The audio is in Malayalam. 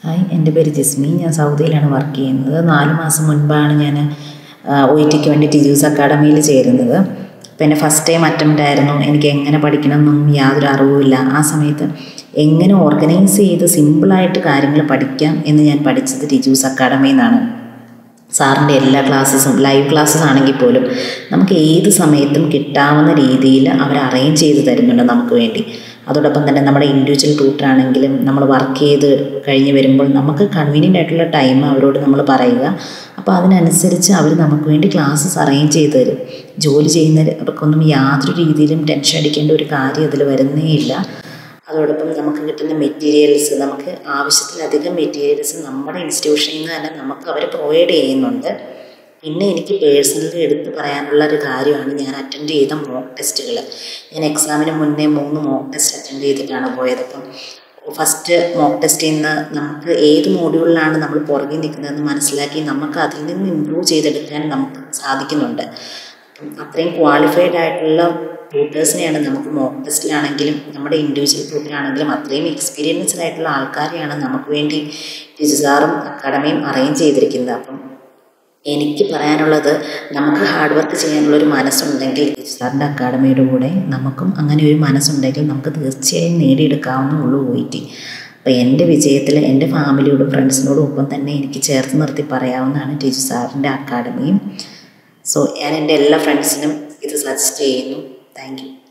ഹായ് എൻ്റെ പേര് ജിസ്മി ഞാൻ സൗദിയിലാണ് വർക്ക് ചെയ്യുന്നത് നാല് മാസം മുൻപാണ് ഞാൻ ഒ ഇ ടിക്ക് വേണ്ടി ടിജൂസ് അക്കാഡമിയിൽ ചേരുന്നത് അപ്പോൾ എൻ്റെ ഫസ്റ്റ് ടൈം അറ്റംപ്റ്റ് ആയിരുന്നു എനിക്ക് എങ്ങനെ പഠിക്കണമെന്നൊന്നും യാതൊരു അറിവുമില്ല ആ സമയത്ത് എങ്ങനെ ഓർഗനൈസ് ചെയ്ത് സിമ്പിളായിട്ട് കാര്യങ്ങൾ പഠിക്കാം എന്ന് ഞാൻ പഠിച്ചത് ടിജൂസ് അക്കാഡമിയിൽ നിന്നാണ് സാറിൻ്റെ എല്ലാ ക്ലാസ്സസും ലൈവ് ക്ലാസ്സസ് ആണെങ്കിൽ പോലും നമുക്ക് ഏത് സമയത്തും കിട്ടാവുന്ന രീതിയിൽ അവർ അറേഞ്ച് ചെയ്ത് തരുന്നുണ്ട് നമുക്ക് വേണ്ടി അതോടൊപ്പം തന്നെ നമ്മുടെ ഇൻഡിവിജ്വൽ ട്യൂട്ടർ ആണെങ്കിലും നമ്മൾ വർക്ക് ചെയ്ത് കഴിഞ്ഞ് വരുമ്പോൾ നമുക്ക് കൺവീനിയൻ്റ് ആയിട്ടുള്ള ടൈം അവരോട് നമ്മൾ പറയുക അപ്പോൾ അതിനനുസരിച്ച് അവർ നമുക്ക് വേണ്ടി ക്ലാസ്സസ് അറേഞ്ച് ചെയ്ത് തരും ജോലി ചെയ്യുന്നവർക്കൊന്നും യാതൊരു രീതിയിലും ടെൻഷൻ അടിക്കേണ്ട ഒരു കാര്യം അതിൽ വരുന്നേ ഇല്ല അതോടൊപ്പം നമുക്ക് കിട്ടുന്ന മെറ്റീരിയൽസ് നമുക്ക് ആവശ്യത്തിലധികം മെറ്റീരിയൽസ് നമ്മുടെ ഇൻസ്റ്റിറ്റ്യൂഷനിൽ നിന്ന് തന്നെ നമുക്ക് അവർ പ്രൊവൈഡ് ചെയ്യുന്നുണ്ട് പിന്നെ എനിക്ക് പേഴ്സണലി എടുത്ത് പറയാനുള്ള ഒരു കാര്യമാണ് ഞാൻ അറ്റൻഡ് ചെയ്ത മോക്ക് ടെസ്റ്റുകൾ ഞാൻ എക്സാമിന് മുന്നേ മൂന്ന് മോക്ക് ടെസ്റ്റ് അറ്റൻഡ് ചെയ്തിട്ടാണ് പോയത് അപ്പം ഫസ്റ്റ് മോക്ക് ടെസ്റ്റിൽ നിന്ന് നമുക്ക് ഏത് മോഡ്യൂളിലാണ് നമ്മൾ പുറകിൽ നിൽക്കുന്നതെന്ന് മനസ്സിലാക്കി നമുക്ക് അതിൽ നിന്ന് ഇമ്പ്രൂവ് ചെയ്തെടുക്കാൻ നമുക്ക് സാധിക്കുന്നുണ്ട് അപ്പം അത്രയും ക്വാളിഫൈഡ് ആയിട്ടുള്ള ട്യൂട്ടേഴ്സിനെയാണ് നമുക്ക് മോക്ക് ടെസ്റ്റിലാണെങ്കിലും നമ്മുടെ ഇൻഡിവിജ്വൽ ട്യൂട്ടറാണെങ്കിലും അത്രയും എക്സ്പീരിയൻസ്ഡ് ആയിട്ടുള്ള ആൾക്കാരെയാണ് നമുക്ക് വേണ്ടി ടിജുസാറും അക്കാഡമിയും അറേഞ്ച് ചെയ്തിരിക്കുന്നത് അപ്പം എനിക്ക് പറയാനുള്ളത് നമുക്ക് ഹാർഡ് വർക്ക് ചെയ്യാനുള്ളൊരു മനസ്സുണ്ടെങ്കിൽ സാറിൻ്റെ അക്കാഡമിയുടെ കൂടെ നമുക്കും അങ്ങനെ ഒരു മനസ്സുണ്ടെങ്കിൽ നമുക്ക് തീർച്ചയായും നേടിയെടുക്കാവുന്നുള്ളൂ ഒ ടി അപ്പോൾ എൻ്റെ വിജയത്തിൽ എൻ്റെ ഫാമിലിയോടും ഫ്രണ്ട്സിനോടും ഒപ്പം തന്നെ എനിക്ക് ചേർത്ത് നിർത്തി പറയാവുന്നതാണ് ടീച്ചർ സാറിൻ്റെ അക്കാഡമിയും സോ ഞാൻ എൻ്റെ എല്ലാ ഫ്രണ്ട്സിനും ഇത് സജസ്റ്റ് ചെയ്യുന്നു താങ്ക് യു